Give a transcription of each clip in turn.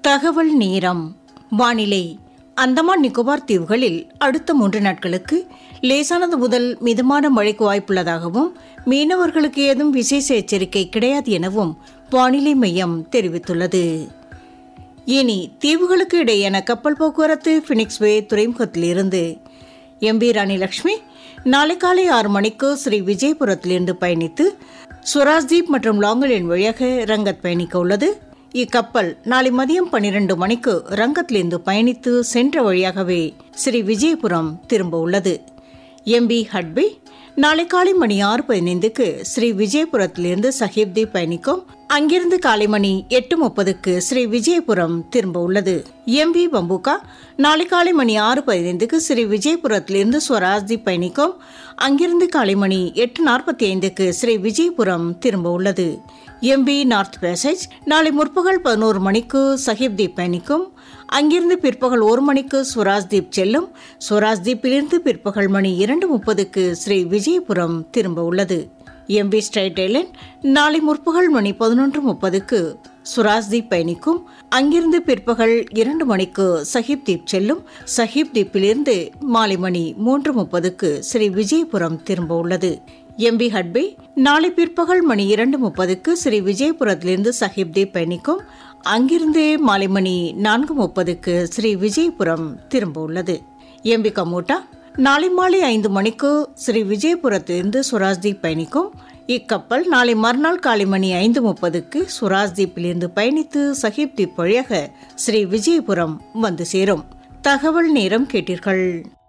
தகவல் நேரம் வானிலை அந்தமான் நிக்கோபார் தீவுகளில் அடுத்த மூன்று நாட்களுக்கு லேசானது முதல் மிதமான மழைக்கு வாய்ப்புள்ளதாகவும் மீனவர்களுக்கு ஏதும் விசேஷ எச்சரிக்கை கிடையாது எனவும் வானிலை மையம் தெரிவித்துள்ளது இனி தீவுகளுக்கு இடையேயான கப்பல் போக்குவரத்து பினிக்ஸ் வே துறைமுகத்திலிருந்து எம்பி ராணி லட்சுமி நாளை காலை ஆறு மணிக்கு ஸ்ரீ விஜயபுரத்திலிருந்து பயணித்து சுவராஜ்தீப் மற்றும் லாங்கலின் வழியாக ரங்கத் பயணிக்க உள்ளது இக்கப்பல் நாளை மதியம் பன்னிரண்டு மணிக்கு ரங்கத்திலிருந்து பயணித்து சென்ற வழியாகவே ஸ்ரீ விஜயபுரம் திரும்ப உள்ளது எம்பி ஹட்பி நாளை காலை மணி ஆறு பதினைந்துக்கு ஸ்ரீ விஜயபுரத்திலிருந்து சஹிப்தி பயணிக்கும் அங்கிருந்து காலை மணி எட்டு முப்பதுக்கு ஸ்ரீ விஜயபுரம் திரும்ப உள்ளது எம்பி பம்புகா நாளை காலை மணி ஆறு பதினைந்துக்கு ஸ்ரீ விஜயபுரத்திலிருந்து ஸ்வராஜ்தி பயணிக்கும் அங்கிருந்து காலை மணி எட்டு நாற்பத்தி ஐந்துக்கு ஸ்ரீ விஜயபுரம் திரும்ப உள்ளது எம்பி நார்த் பேசேஜ் நாளை முற்பகல் பதினோரு மணிக்கு சஹிப்தீப் பயணிக்கும் அங்கிருந்து பிற்பகல் ஒரு மணிக்கு சுவராஜ்தீப் செல்லும் சுவராஜ்தீப்பிலிருந்து பிற்பகல் மணி இரண்டு முப்பதுக்கு ஸ்ரீ விஜயபுரம் திரும்ப உள்ளது எம்பி ஸ்ட்ரைட் ஐலண்ட் நாளை முற்பகல் மணி பதினொன்று முப்பதுக்கு சுராஜ்தீப் பயணிக்கும் அங்கிருந்து பிற்பகல் இரண்டு மணிக்கு சஹிப் தீப் செல்லும் சஹிப் தீப்பிலிருந்து மாலை மணி மூன்று முப்பதுக்கு ஸ்ரீ விஜயபுரம் திரும்ப உள்ளது எம்பி ஹட்பே நாளை பிற்பகல் மணி இரண்டு முப்பதுக்கு ஸ்ரீ விஜயபுரத்திலிருந்து சஹிப் தீப் பயணிக்கும் அங்கிருந்து மாலை மணி நான்கு முப்பதுக்கு ஸ்ரீ விஜயபுரம் திரும்ப உள்ளது எம்பி கமோட்டா நாளை மாலை ஐந்து மணிக்கு ஸ்ரீ விஜயபுரத்திலிருந்து சுராஜ்தீப் பயணிக்கும் இக்கப்பல் நாளை மறுநாள் காலை மணி ஐந்து முப்பதுக்கு சுராஜ்தீப்பிலிருந்து பயணித்து சஹிப் தீப் வழியாக ஸ்ரீ விஜயபுரம் வந்து சேரும் தகவல் நேரம் கேட்டீர்கள்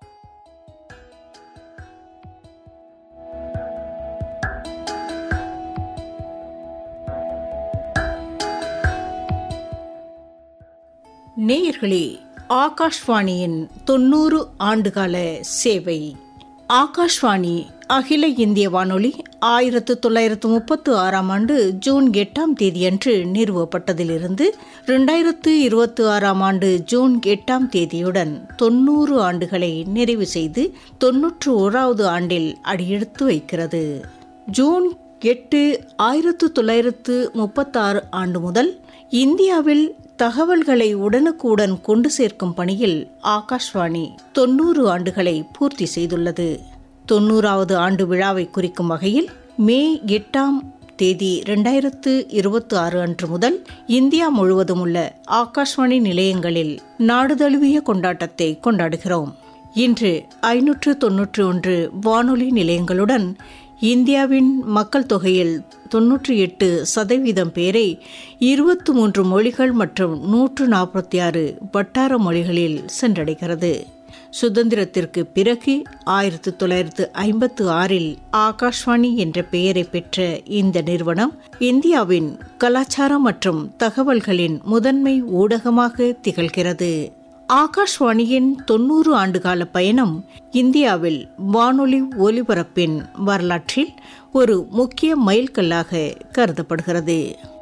நேயர்களே ஆகாஷ்வாணியின் தொண்ணூறு ஆண்டுகால சேவை ஆகாஷ்வாணி அகில இந்திய வானொலி ஆயிரத்து தொள்ளாயிரத்து முப்பத்து ஆறாம் ஆண்டு ஜூன் எட்டாம் தேதியன்று நிறுவப்பட்டதிலிருந்து இரண்டாயிரத்து இருபத்தி ஆறாம் ஆண்டு ஜூன் எட்டாம் தேதியுடன் தொன்னூறு ஆண்டுகளை நிறைவு செய்து தொன்னூற்று ஓராவது ஆண்டில் அடியெடுத்து வைக்கிறது ஜூன் எட்டு ஆயிரத்து தொள்ளாயிரத்து முப்பத்தாறு ஆண்டு முதல் இந்தியாவில் தகவல்களை உடனுக்குடன் கொண்டு சேர்க்கும் பணியில் ஆகாஷ்வாணி தொன்னூறு ஆண்டுகளை பூர்த்தி செய்துள்ளது தொன்னூறாவது ஆண்டு விழாவை குறிக்கும் வகையில் மே எட்டாம் தேதி இரண்டாயிரத்து இருபத்தி ஆறு அன்று முதல் இந்தியா முழுவதும் உள்ள ஆகாஷ்வாணி நிலையங்களில் நாடு தழுவிய கொண்டாட்டத்தை கொண்டாடுகிறோம் இன்று ஐநூற்று தொன்னூற்றி ஒன்று வானொலி நிலையங்களுடன் இந்தியாவின் மக்கள் தொகையில் தொன்னூற்றி எட்டு சதவீதம் பேரை இருபத்தி மூன்று மொழிகள் மற்றும் நூற்று நாற்பத்தி ஆறு வட்டார மொழிகளில் சென்றடைகிறது சுதந்திரத்திற்கு பிறகு ஆயிரத்தி தொள்ளாயிரத்து ஐம்பத்து ஆறில் ஆகாஷ்வாணி என்ற பெயரை பெற்ற இந்த நிறுவனம் இந்தியாவின் கலாச்சாரம் மற்றும் தகவல்களின் முதன்மை ஊடகமாக திகழ்கிறது ஆகாஷ்வாணியின் தொன்னூறு ஆண்டுகால பயணம் இந்தியாவில் வானொலி ஒலிபரப்பின் வரலாற்றில் ஒரு முக்கிய மைல்கல்லாக கருதப்படுகிறது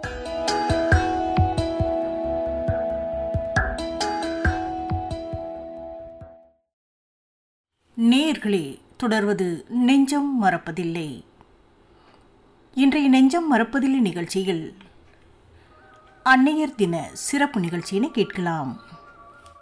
நேர்களே தொடர்வது நெஞ்சம் மறப்பதில்லை இன்றைய நெஞ்சம் மறப்பதில்லை நிகழ்ச்சியில் அன்னையர் தின சிறப்பு நிகழ்ச்சியினை கேட்கலாம்